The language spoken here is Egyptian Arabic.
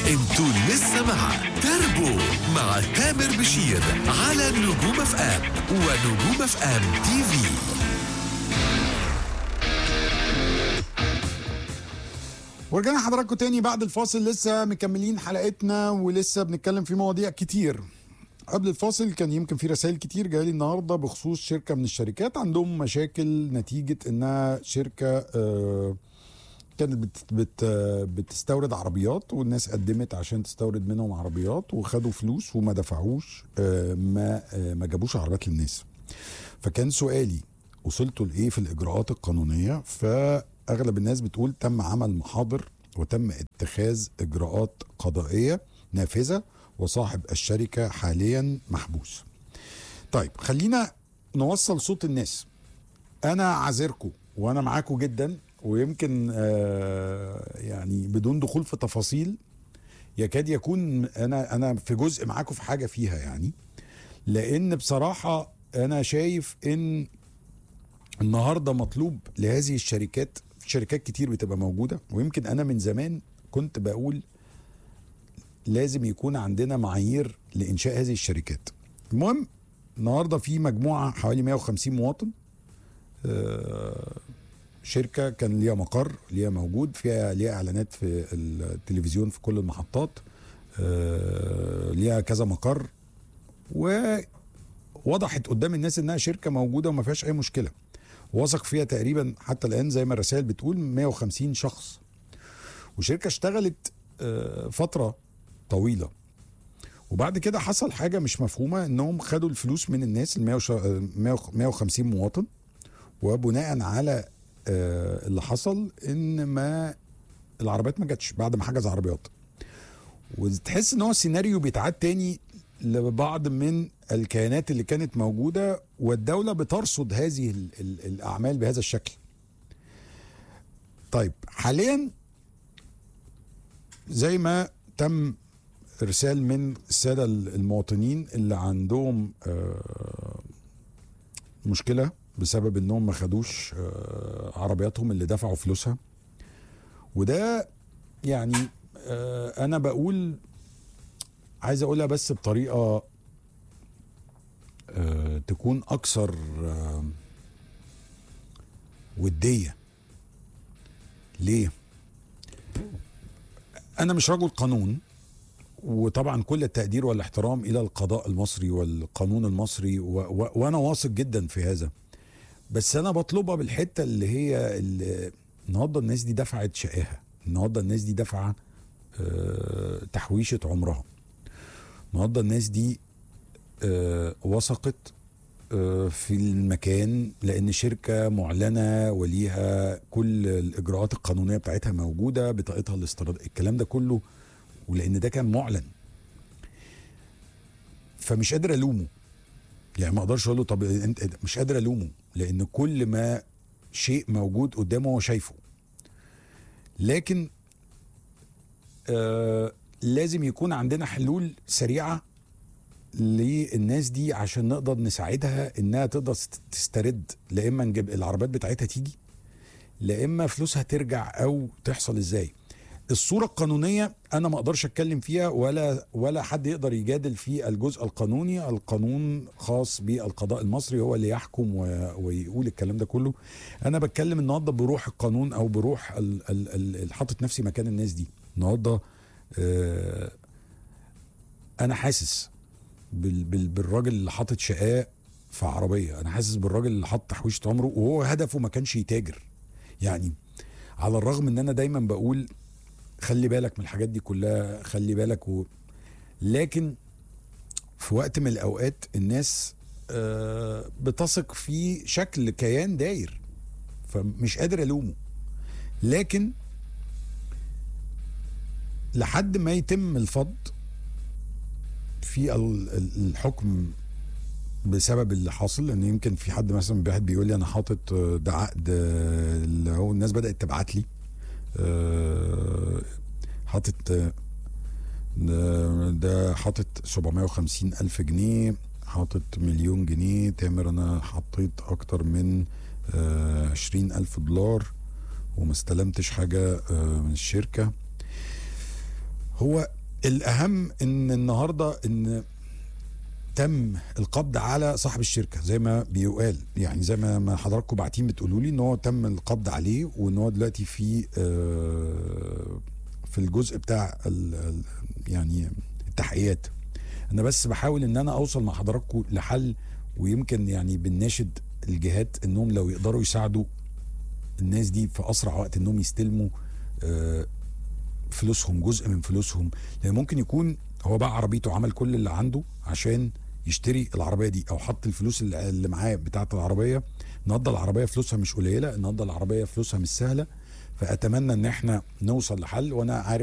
انتوا لسه مع تربو مع تامر بشير على نجوم اف ام ونجوم اف ام تي في ورجعنا حضراتكم تاني بعد الفاصل لسه مكملين حلقتنا ولسه بنتكلم في مواضيع كتير قبل الفاصل كان يمكن في رسائل كتير جايه لي النهارده بخصوص شركه من الشركات عندهم مشاكل نتيجه انها شركه آه كانت بت بت بتستورد عربيات والناس قدمت عشان تستورد منهم عربيات وخدوا فلوس وما دفعوش آه ما آه ما جابوش عربيات للناس فكان سؤالي وصلتوا لايه في الاجراءات القانونيه فاغلب الناس بتقول تم عمل محاضر وتم اتخاذ اجراءات قضائيه نافذه وصاحب الشركه حاليا محبوس طيب خلينا نوصل صوت الناس انا عذركم وانا معاكم جدا ويمكن آه يعني بدون دخول في تفاصيل يكاد يكون انا انا في جزء معاكم في حاجه فيها يعني لان بصراحه انا شايف ان النهارده مطلوب لهذه الشركات شركات كتير بتبقى موجوده ويمكن انا من زمان كنت بقول لازم يكون عندنا معايير لانشاء هذه الشركات المهم النهارده في مجموعه حوالي 150 مواطن آه شركه كان ليها مقر ليها موجود فيها ليها اعلانات في التلفزيون في كل المحطات آه ليها كذا مقر ووضحت قدام الناس انها شركه موجوده وما فيهاش اي مشكله وثق فيها تقريبا حتى الان زي ما الرسائل بتقول 150 شخص وشركه اشتغلت آه فتره طويله وبعد كده حصل حاجه مش مفهومه انهم خدوا الفلوس من الناس ال 150 مواطن وبناء على آه اللي حصل ان ما العربيات ما جاتش بعد ما حجز عربيات وتحس ان هو السيناريو بيتعاد تاني لبعض من الكيانات اللي كانت موجوده والدوله بترصد هذه ال ال الاعمال بهذا الشكل. طيب حاليا زي ما تم ارسال من الساده المواطنين اللي عندهم آه مشكله بسبب انهم ما خدوش آه عربياتهم اللي دفعوا فلوسها وده يعني آه انا بقول عايز اقولها بس بطريقه آه تكون اكثر آه وديه ليه انا مش رجل قانون وطبعا كل التقدير والاحترام الى القضاء المصري والقانون المصري و و وانا واثق جدا في هذا بس انا بطلبها بالحته اللي هي اللي النهارده الناس دي دفعت شقاها النهارده الناس دي دافعه آه تحويشه عمرها النهارده الناس دي آه وثقت آه في المكان لان شركه معلنه وليها كل الاجراءات القانونيه بتاعتها موجوده بطاقتها الاستيراد الكلام ده كله ولان ده كان معلن فمش قادر الومه يعني ما اقدرش اقول له طب انت مش قادر الومه لان كل ما شيء موجود قدامه هو شايفه لكن آه لازم يكون عندنا حلول سريعه للناس دي عشان نقدر نساعدها انها تقدر تسترد لا اما نجيب العربيات بتاعتها تيجي لا اما فلوسها ترجع او تحصل ازاي الصوره القانونيه انا ما اقدرش اتكلم فيها ولا ولا حد يقدر يجادل في الجزء القانوني القانون خاص بالقضاء المصري هو اللي يحكم ويقول الكلام ده كله انا بتكلم النهارده بروح القانون او بروح حاطط نفسي مكان الناس دي النهارده آه انا حاسس بال بال بالراجل اللي حاطط شقاه في عربيه انا حاسس بالراجل اللي حاطط تحويشه عمره وهو هدفه ما كانش يتاجر يعني على الرغم ان انا دايما بقول خلي بالك من الحاجات دي كلها خلي بالك و... لكن في وقت من الاوقات الناس آه بتثق في شكل كيان داير فمش قادر الومه لكن لحد ما يتم الفض في الحكم بسبب اللي حاصل لان يمكن في حد مثلا واحد بيقول لي انا حاطط ده عقد اللي هو الناس بدات تبعت لي حاطط ده حاطط 750 الف جنيه حاطط مليون جنيه تامر انا حطيت اكتر من 20 الف دولار وما استلمتش حاجه من الشركه هو الاهم ان النهارده ان تم القبض على صاحب الشركه زي ما بيقال يعني زي ما ما حضراتكم باعتين بتقولوا لي ان هو تم القبض عليه وان هو دلوقتي في آه، في الجزء بتاع ال- ال- يعني التحقيقات انا بس بحاول ان انا اوصل مع حضراتكم لحل ويمكن يعني بنناشد الجهات انهم لو يقدروا يساعدوا الناس دي في اسرع وقت انهم يستلموا آه، فلوسهم جزء من فلوسهم لان ممكن يكون هو باع عربيته وعمل كل اللي عنده عشان يشتري العربيه دي او حط الفلوس اللي اللي معاه بتاعه العربيه النهارده العربيه فلوسها مش قليله النهارده العربيه فلوسها مش سهله فاتمنى ان احنا نوصل لحل وانا عارف